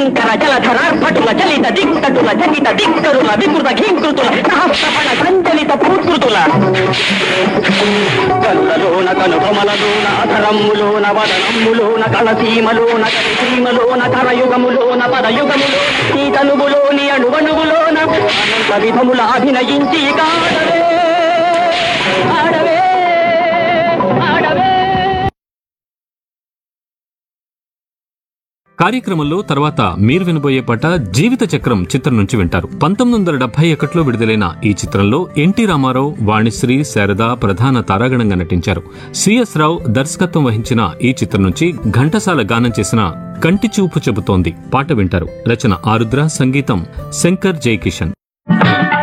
శంకర జలధరార్భటుల చలిత దిక్కటుల జగిత దిక్కరుల వికృత ఘీంకృతుల సహస్రపణ సంచలిత పూత్కృతుల కళ్ళలోన కనుబొమలలోన అధరమ్ములోన వదనమ్ములోన కళసీమలోన కరిసీమలోన కరయుగములోన పరయుగములోన నీ తనువులోని అణువణువులోన అనంత విధముల అభినయించి కాడవే ఆడవే ఆడవే కార్యక్రమంలో తర్వాత మీరు వినబోయే పాట జీవిత చక్రం చిత్రం నుంచి వింటారు పంతొమ్మిది వందల డెబ్బై ఒకటిలో విడుదలైన ఈ చిత్రంలో ఎన్టీ రామారావు వాణిశ్రీ శారద ప్రధాన తారాగణంగా నటించారు సిఎస్ రావు దర్శకత్వం వహించిన ఈ చిత్రం నుంచి ఘంటసాల గానం చేసిన కంటి చూపు చెబుతోంది పాట వింటారు రచన ఆరుద్ర సంగీతం శంకర్ జయకిషన్